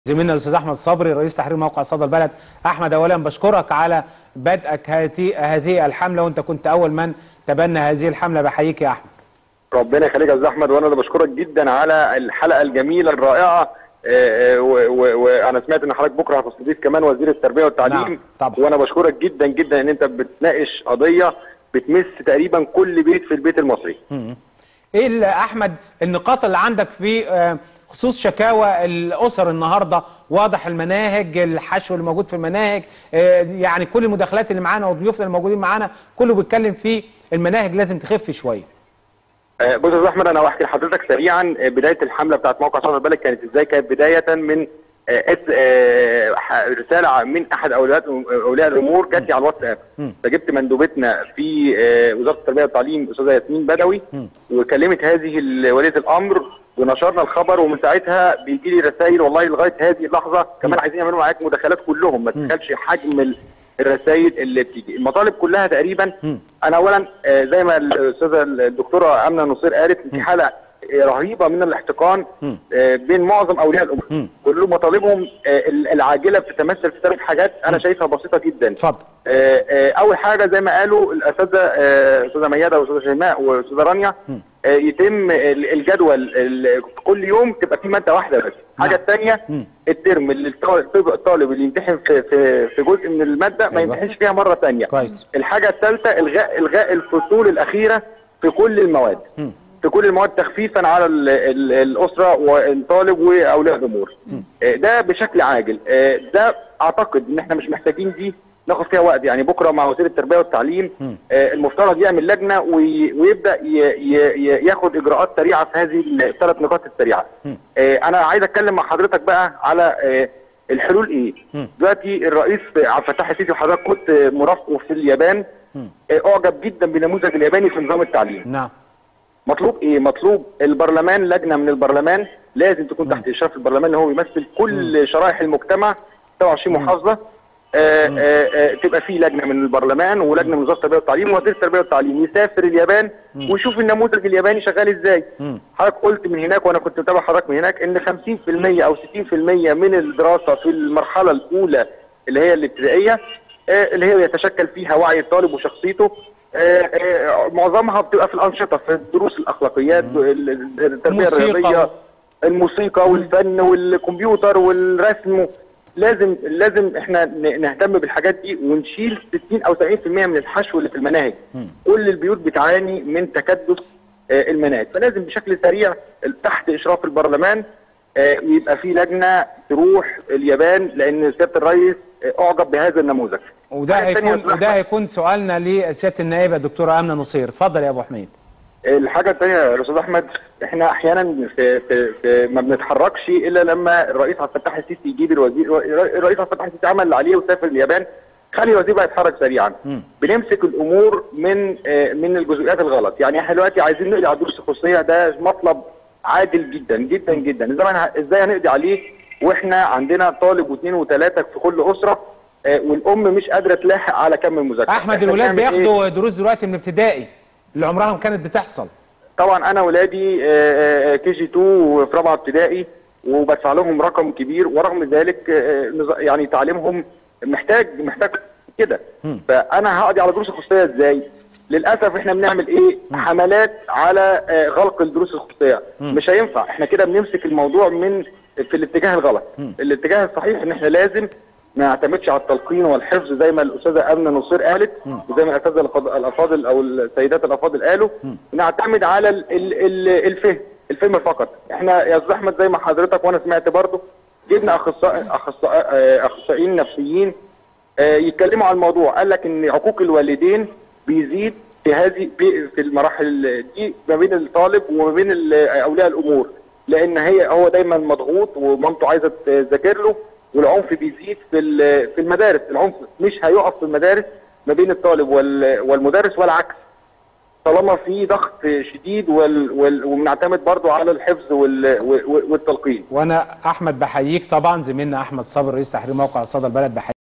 زميلنا الاستاذ احمد صبري رئيس تحرير موقع صدى البلد احمد اولا بشكرك على بدءك هذه هذه الحمله وانت كنت اول من تبنى هذه الحمله بحييك يا احمد ربنا يخليك يا استاذ احمد وانا اللي بشكرك جدا على الحلقه الجميله الرائعه آه، آه، و- و- وانا سمعت ان حضرتك بكره هتستضيف كمان وزير التربيه والتعليم نعم، طبعا. وانا بشكرك جدا جدا ان انت بتناقش قضيه بتمس تقريبا كل بيت في البيت المصري ايه اللي احمد النقاط اللي عندك في آه، خصوص شكاوى الاسر النهارده واضح المناهج الحشو اللي موجود في المناهج آه، يعني كل المداخلات اللي معانا وضيوفنا الموجودين معانا كله بيتكلم في المناهج لازم تخف شويه آه، بص يا استاذ احمد انا هحكي لحضرتك سريعا آه، بدايه الحمله بتاعت موقع صدى البلد كانت ازاي كانت بدايه من آه، اس- آه، ح- رساله من احد اولياء اولياء الامور جات لي على الواتساب فجبت مندوبتنا في آه، وزاره التربيه والتعليم استاذه ياسمين بدوي وكلمت هذه ال- وليه الامر ونشرنا الخبر ومن ساعتها بيجي لي رسائل والله لغايه هذه اللحظه كمان عايزين يعملوا معاك مداخلات كلهم ما تتخيلش حجم ال- الرسائل اللي بتيجي المطالب كلها تقريبا انا اولا آه، زي ما الاستاذه الدكتوره امنه نصير قالت في حاله آه، رهيبه من الاحتقان آه، بين معظم اولياء الامور كل مطالبهم آه، العاجله بتتمثل في ثلاث حاجات انا شايفها بسيطه جدا اتفضل آه، آه، اول حاجه زي ما قالوا الاساتذه آه، استاذه مياده واستاذه شيماء واستاذه رانيا آه، يتم ال- الجدول ال- كل يوم تبقى في ماده واحده بس الحاجه الثانيه الترم اللي الطالب الطالب اللي يمتحن في في في جزء من الماده ما أيوة. يمتحنش فيها مره ثانيه كويس. الحاجه الثالثه الغاء الغاء الفصول الاخيره في كل المواد في كل المواد تخفيفا على ال ال الاسره والطالب واولياء الامور آه، ده بشكل عاجل آه، ده اعتقد ان احنا مش محتاجين دي ناخد فيها وقت يعني بكره مع وزير التربيه والتعليم آه، المفترض يعمل لجنه وي- ويبدا ي- ي- ي- ياخد اجراءات سريعه في هذه الثلاث نقاط السريعه آه، انا عايز اتكلم مع حضرتك بقى على آه، الحلول ايه دلوقتي الرئيس عبد الفتاح السيسي وحضرتك كنت مرافقه في اليابان آه، اعجب جدا بالنموذج الياباني في نظام التعليم نعم مطلوب ايه مطلوب البرلمان لجنه من البرلمان لازم تكون تحت اشراف البرلمان اللي هو بيمثل كل شرائح المجتمع 27 محافظه آه آه آه تبقى في لجنه من البرلمان ولجنه من وزاره التربيه والتعليم ووزير التربيه والتعليم يسافر اليابان ويشوف النموذج الياباني شغال ازاي حضرتك قلت من هناك وانا كنت متابع حضرتك من هناك ان 50% او 60% من الدراسه في المرحله الاولى اللي هي الابتدائيه آه، اللي هي يتشكل فيها وعي الطالب وشخصيته آه، آه، معظمها بتبقى في الانشطه في دروس الاخلاقيات ال- ال- التربيه الموسيقى. الرياضيه الموسيقى والفن والكمبيوتر والرسم لازم لازم احنا ن- نهتم بالحاجات دي ونشيل 60 او 70% من الحشو اللي في المناهج كل البيوت بتعاني من تكدس آه، المناهج فلازم بشكل سريع تحت اشراف البرلمان آه، يبقى في لجنه تروح اليابان لان سياده الرئيس آه، اعجب بهذا النموذج وده الحاجة التانية يا هيكون أستاذ وده أحمد، هيكون سؤالنا لسياده النائبه الدكتوره امنه نصير اتفضل يا ابو حميد الحاجة الثانية يا أستاذ أحمد إحنا أحيانا في, في, في ما بنتحركش إلا لما الرئيس عبد الفتاح السيسي يجيب الوزير الرئيس عبد الفتاح السيسي عمل اللي عليه وسافر اليابان خلي الوزير بقى يتحرك سريعا بنمسك الأمور من آه، من الجزئيات الغلط يعني إحنا دلوقتي عايزين نقضي على الدروس الخصوصية ده مطلب عادل جدا جدا جدا إزاي هن- إزاي هنقضي عليه وإحنا عندنا طالب واثنين وثلاثة في كل أسرة آه، والأم مش قادرة تلاحق على كم المذاكرة احمد إحنا الولاد بنعمل إيه؟ بياخدوا دروس دلوقتي من ابتدائي اللي عمرها ما كانت بتحصل طبعا انا ولادي كي جي 2 وفي رابعه ابتدائي وبدفع لهم رقم كبير ورغم ذلك آه، نظ- يعني تعليمهم محتاج محتاج كده فانا هقضي على دروس الخصوصيه ازاي؟ للاسف احنا بنعمل ايه؟ حملات على آه، غلق الدروس الخصوصيه مش هينفع احنا كده بنمسك الموضوع من في الاتجاه الغلط الاتجاه الصحيح ان احنا لازم ما نعتمدش على التلقين والحفظ زي ما الاستاذه امنه نصير قالت وزي ما الاساتذه الفاض- الافاضل او السيدات الافاضل قالوا نعتمد على ال- ال- ال- الفهم الفهم فقط احنا يا استاذ احمد زي ما حضرتك وانا سمعت برضه جبنا اخصائي اخصائي آه، اخصائيين نفسيين آه، يتكلموا عن الموضوع قال لك ان عقوق الوالدين بيزيد في هذه في في المراحل دي ما بين الطالب وما بين ال- اولياء الامور لان هي هو دايما مضغوط ومامته عايزه تذاكر له والعنف بيزيد في ال- في المدارس العنف مش هيقف في المدارس ما بين الطالب وال- والمدرس ولا عكس طالما في ضغط شديد وال وال وبنعتمد برضو على الحفظ وال وال- والتلقين وانا احمد بحييك طبعا زميلنا احمد صابر رئيس تحرير موقع صدى البلد بحييك